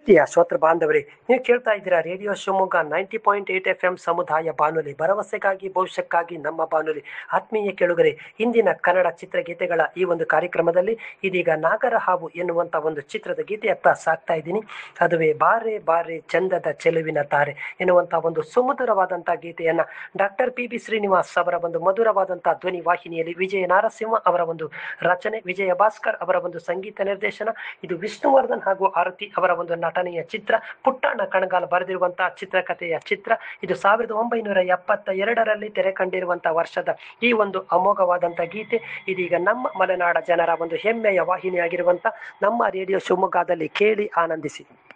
ಪ್ರಿಯ ಶ್ರೋತೃ ಬಾಂಧವರೇ ನೀವು ಕೇಳ್ತಾ ಇದ್ದೀರಾ radio Shivamogga ninety point eight F M ಸಮುದಾಯ ಬಾನುಲಿ ಭರವಸೆಗಾಗಿ ಭವಿಷ್ಯಕ್ಕಾಗಿ ನಮ್ಮ ಬಾನುಲಿ ಆತ್ಮೀಯ ಕೇಳುಗರೆ ಇಂದಿನ ಕನ್ನಡ ಚಿತ್ರಗೀತೆಗಳ ಈ ಒಂದು ಕಾರ್ಯಕ್ರಮದಲ್ಲಿ ಇದೀಗ ನಾಗರ ಹಾವು ಎನ್ನುವಂತ ಒಂದು ಚಿತ್ರದ ಗೀತೆಯತ್ತ ಸಾಕ್ತಾ ಇದ್ದೀನಿ ಅದುವೇ ಬಾರೆ ಬಾರೆ ಚಂದದ ಚೆಲುವಿನ ತಾರೆ ಎನ್ನುವಂತ ಒಂದು ಸುಮಧುರವಾದಂತ ಗೀತೆಯನ್ನ ಡಾಕ್ಟರ್ ಪಿ ಬಿ ಶ್ರೀನಿವಾಸ್ ಅವರ ಒಂದು ಮಧುರವಾದಂತಹ ಧ್ವನಿ ವಾಹಿನಿಯಲ್ಲಿ ವಿಜಯ ನಾರಸಿಂಹ ಅವರ ಒಂದು ರಚನೆ ವಿಜಯ ಭಾಸ್ಕರ್ ಅವರ ಒಂದು ಸಂಗೀತ ನಿರ್ದೇಶನ ಇದು ವಿಷ್ಣುವರ್ಧನ್ ಹಾಗೂ ಆರತಿ ಅವರ ಒಂದು ನಟನೆಯ ಚಿತ್ರ ಪುಟ್ಟಣ್ಣ ಕಣಗಾಲ್ ಬರೆದಿರುವಂತಹ ಚಿತ್ರಕಥೆಯ ಚಿತ್ರ ಇದು ಸಾವಿರದ ಒಂಬೈನೂರ ಎಪ್ಪತ್ತ ಎರಡರಲ್ಲಿ ತೆರೆ ಕಂಡಿರುವಂತಹ ವರ್ಷದ ಈ ಒಂದು ಅಮೋಘವಾದಂತ ಗೀತೆ ಇದೀಗ ನಮ್ಮ ಮಲೆನಾಡ ಜನರ ಒಂದು ಹೆಮ್ಮೆಯ ವಾಹಿನಿಯಾಗಿರುವಂತ ನಮ್ಮ ರೇಡಿಯೋ ಶಿವಮೊಗ್ಗದಲ್ಲಿ ಕೇಳಿ ಆನಂದಿಸಿ